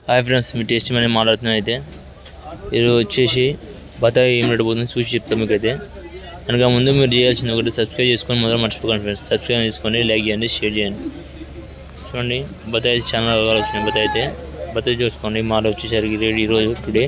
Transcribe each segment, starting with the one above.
hi friends మీ taste మనీ మాట్లాడుతున్నాం అయితే ఈరోజు వచ్చేసి బత్తాయి ఏం రేటు పోతుంది చూసి చెప్తాం మీకు అయితే కనుక ముందు మీరు చేయాల్సింది ఒకటి సబ్స్క్రైబ్ చేసుకొని మొదలు మర్చిపోకండి ఫ్రెండ్స్ సబ్స్క్రైబ్ చేసుకోండి లైక్ చేయండి షేర్ చేయండి చూడండి బత్తాయి చాలా రకాలు వచ్చినాయి బత్తాయి అయితే బత్తాయి చూసుకోండి మాల వచ్చేసరికి రేట్ ఈరోజు టుడే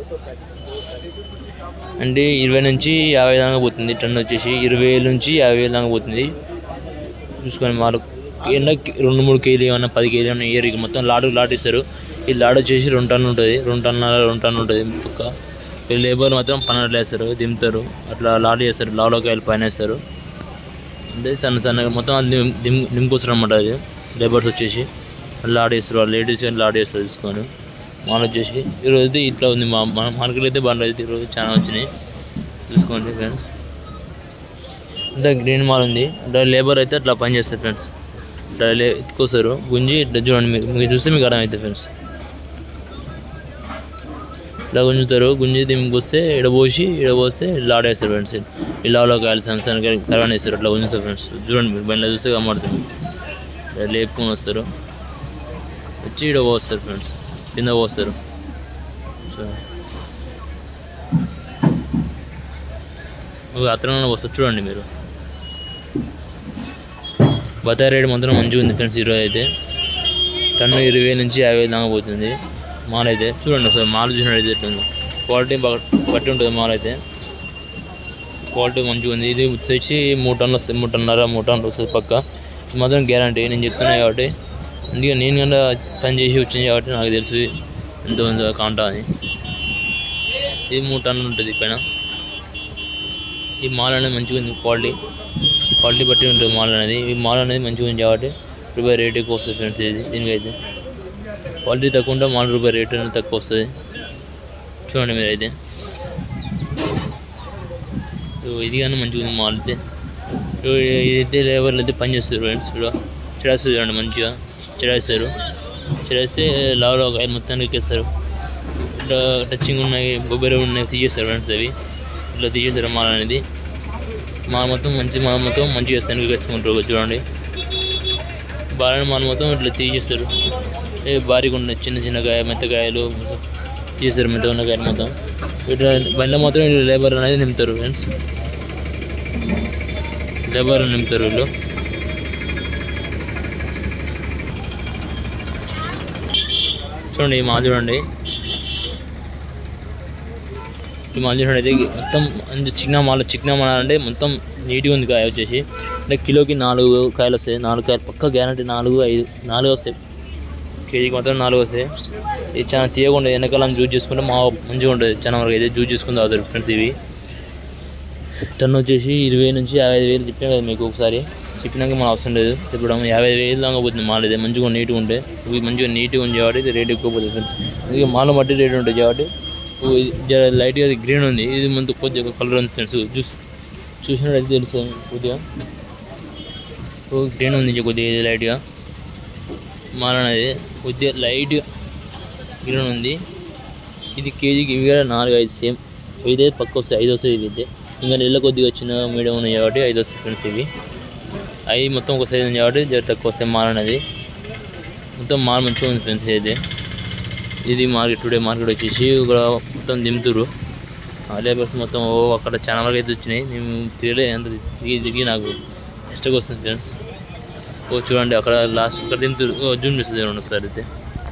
అంటే ఇరవై నుంచి యాభై దాకా పోతుంది టన్ వచ్చేసి ఇరవై వేల నుంచి యాభై వేల దాకా పోతుంది చూసుకొని మాలు ఎండ రెండు మూడు కేజీలు ఏమన్నా పది కేజీలు ఏమన్నా ఇయర్ ఇక మొత్తం లాడు లాట్ ఇస్తారు ఈ లాడ్ వచ్చేసి రెండు టన్నులు ఉంటుంది రెండు టన్నుల రెండు టన్నులు ఉంటుంది పక్క ఈ లేబర్ మాత్రం పన్నెండు వేస్తారు దింపుతారు అట్లా లాడ్ చేస్తారు లావలోకాయలు పైన వేస్తారు అంటే సన్న సన్నగా మొత్తం అది దిం దిం దింపుకొస్తారు అనమాట అది లేబర్స్ వచ్చేసి లాడ్ వేస్తారు వాళ్ళు లేడీస్ కానీ లాడ్ వేస్తారు తీసుకొని మాల్ వచ్చేసి ఈరోజు అయితే ఇట్లా ఉంది మా మన మార్కెట్లో అయితే బండ్లు అయితే ఈరోజు చాలా వచ్చినాయి చూసుకోండి ఫ్రెండ్స్ ఇంత గ్రీన్ మాల్ ఉంది అంటే లేబర్ అయితే అట్లా పని చేస్తారు ఫ్రెండ్స్ ఇట్లా లే ఎత్తుకొస్తారు గుంజి ఇట్లా చూడండి మీరు మీరు చూస్తే మీకు అర్థమవుతుంది ఫ్రెండ్స్ ఇట్లా గుంజుతారు గుంజి దీనికి వస్తే ఇడ పోసి ఇడ పోస్తే లాడేస్తారు ఫ్రెండ్స్ ఇలాలో కాయలు సన్సన్ కరవని వేస్తారు అట్లా గుంజుతారు ఫ్రెండ్స్ చూడండి మీరు బండిలో చూస్తే కనబడుతుంది ఇట్లా లేపుకొని వస్తారు వచ్చి ఇడ పోస్తారు ఫ్రెండ్స్ కింద పోస్తారు సో ఒక అతను వస్తారు చూడండి మీరు బత్తాయి రేటు మాత్రం మంచిగా ఉంది ఫ్రెండ్స్ ఈరోజు అయితే టన్ను ఇరవై వేల నుంచి యాభై వేలు దాకా పోతుంది మాల్ అయితే చూడండి ఒకసారి మాల్ చూసినట్టు ఎట్లుంది క్వాలిటీ బాగా బట్టి ఉంటుంది మాల్ అయితే క్వాలిటీ మంచిగా ఉంది ఇది వచ్చేసి మూడు టన్నులు వస్తుంది మూడు టన్నున్నర మూడు టన్నులు వస్తుంది పక్క ఇది మాత్రం గ్యారంటీ నేను చెప్తున్నా కాబట్టి అందుకే నేను కన్నా పని చేసి వచ్చింది కాబట్టి నాకు తెలుసు ఎంత ఉందో కాంటా అని ఇది మూడు టన్నులు ఉంటుంది పైన ఈ మాల్ అనేది మంచిగా ఉంది క్వాలిటీ క్వాలిటీ బట్టి ఉంటుంది మాల్ అనేది ఈ మాల్ అనేది మంచిగా ఉంది కాబట్టి రూపాయి రేట్ ఎక్కువ వస్తుంది ఫ్రెండ్స్ ఇది దీనికైతే క్వాలిటీ తక్కువ ఉంటే మాల్ రూపాయి రేట్ అనేది తక్కువ వస్తుంది చూడండి మీరైతే సో ఇది కానీ మంచిగా ఉంది మాల్ అయితే సో ఇదైతే లేబర్లు అయితే పని చేస్తారు ఫ్రెండ్స్ ఇక్కడ చెడేస్తారు చూడండి మంచిగా చెడేస్తారు చెడేస్తే లావులో ఒక ఐదు మొత్తాన్ని ఎక్కేస్తారు ఇట్లా టచింగ్ ఉన్నాయి బొబ్బరి ఉన్నాయి తీసేస్తారు ఫ్రెండ్స్ అవి ఇట్లా తీసేస్తారు మాల్ అనేది మాల్ మొత్తం మంచి మాల్ మొత్తం మంచిగా వేస్తాను వేసుకుంటారు చూడండి బాగా మాల్ మొత్తం ఇట్లా తీసేస్తారు ఏ భారీగా ఉన్నాయి చిన్న చిన్న కాయ మెత్తకాయలు తీసేస్తారు మెత్త ఉన్న కాయలు మొత్తం ఇట్లా బండ్ల మాత్రం వీళ్ళు లేబర్ అనేది నింపుతారు ఫ్రెండ్స్ లేబర్ నింపుతారు వీళ్ళు చూడండి ఈ మాల్ చూడండి ఈ మాల్ చూడండి అయితే మొత్తం మంచి చిన్న మాల చిన్న మాల అంటే మొత్తం నీట్గా ఉంది కాయ వచ్చేసి అంటే కిలోకి నాలుగు కాయలు వస్తాయి నాలుగు కాయలు పక్క గ్యారంటీ నాలుగు ఐదు నాలుగు వస్తాయి కేజీకి మాత్రం నాలుగు వస్తాయి ఇది చాలా తీయగా ఉండదు వెనకాలం జ్యూస్ చేసుకుంటే మా మంచిగా ఉంటుంది చాలా వరకు అయితే జ్యూస్ చేసుకుని తాగుతారు ఫ్రెండ్స్ ఇవి టన్ వచ్చేసి ఇరవై నుంచి యాభై ఐదు వేలు చెప్పినా కదా మీకు ఒకసారి చెప్పినాక మన అవసరం లేదు చెప్పడం యాభై ఐదు వేలు దాకా పోతుంది మాల్ ఇది మంచిగా నీట్గా ఉంటే ఇవి మంచిగా నీట్గా ఉంది కాబట్టి ఇది రేట్ ఎక్కువ పోతుంది ఫ్రెండ్స్ అందుకే మాల బట్టి రేట్ ఉంటుంది కాబట్టి ఇవి జర లైట్గా అది గ్రీన్ ఉంది ఇది ముందు కొద్దిగా కలర్ ఉంది ఫ్రెండ్స్ చూసి చూసినట్టయితే తెలుసు కొద్దిగా ఓ గ్రీన్ ఉంది కొద్దిగా ఇది లైట్గా మాల అనేది కొద్దిగా లైట్గా గ్రీన్ ఉంది ఇది కేజీకి ఇవి కూడా నాలుగు ఐదు సేమ్ ఇదే పక్క వస్తాయి ఐదు వస్తాయి ఇవి అయితే ఇంకా నెల కొద్దిగా వచ్చిన మీడియం ఉన్నాయి కాబట్టి ఐదు వస్తాయి ఫ్రెండ్స్ ఇవి అవి మొత్తం ఒక సైజు ఉంది కాబట్టి జర తక్కువ వస్తాయి మాల్ అనేది మొత్తం మాల్ మంచిగా ఉంది ఫ్రెండ్స్ అయితే ఇది మార్కెట్ టుడే మార్కెట్ వచ్చేసి ఇక్కడ మొత్తం దింపుతురు లేబర్స్ మొత్తం ఓ అక్కడ చాలా వరకు అయితే వచ్చినాయి మేము తిరగలే ఎంత తిరిగి తిరిగి నాకు ఇష్టంగా వస్తుంది ఫ్రెండ్స్ ఓ చూడండి అక్కడ లాస్ట్ అక్కడ దింపుతురు ఓ జూమ్ చేస్తుంది చూడండి ఒకసారి అయితే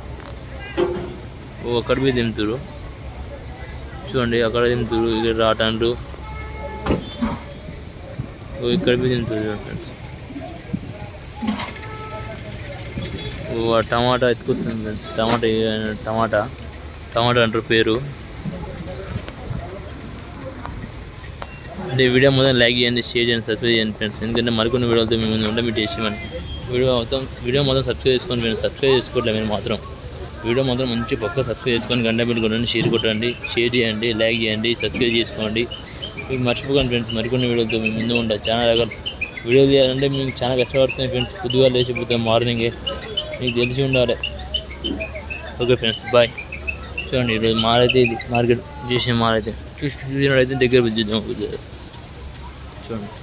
ఓ అక్కడ పోయి దింపుతురు చూడండి అక్కడ దింపుతురు ఇక్కడ రాటండ్రు ఓ ఇక్కడ పోయి దింపుతురు చూడండి ఫ్రెండ్స్ ఓ ఆ టమాటా ఎత్తుకొస్తుంది ఫ్రెండ్స్ టమాటా ఏ- టమాటా టమాటా అంటారు పేరు అంటే వీడియో మొత్తం లైక్ చేయండి షేర్ చేయండి సబ్స్క్రైబ్ చేయండి ఫ్రెండ్స్ ఎందుకంటే మరికొన్ని వీడియోలతో మేము ముందు ఉంటే మీరు టేస్ట్ ఇవ్వండి వీడియో మొత్తం వీడియో మొత్తం సబ్స్క్రైబ్ చేసుకోండి ఫ్రెండ్స్ సబ్స్క్రైబ్ చేసుకోవట్లేదు మీరు మాత్రం వీడియో మాత్రం మంచి పక్క సబ్స్క్రైబ్ చేసుకొని గంట బిల్ కొట్టండి షేర్ కొట్టండి షేర్ చేయండి లైక్ చేయండి సబ్స్క్రైబ్ చేసుకోండి మీకు మర్చిపోకండి ఫ్రెండ్స్ మరికొన్ని వీడియోలతో మేము ముందు ఉంటాం చాలా రకాల వీడియోలు చేయాలంటే మీకు చాలా కష్టపడుతుంది ఫ్రెండ్స్ పొద్దుగా లేచిపోతాం మార్నింగే మీకు తెలిసి ఉండాలి ఓకే ఫ్రెండ్స్ బాయ్ చూడండి ఈరోజు మాల్ అయితే ఇది మార్కెట్ చేసిన మాల్ అయితే చూసి చూసినట్టయితే దగ్గర చూద్దాం చూడండి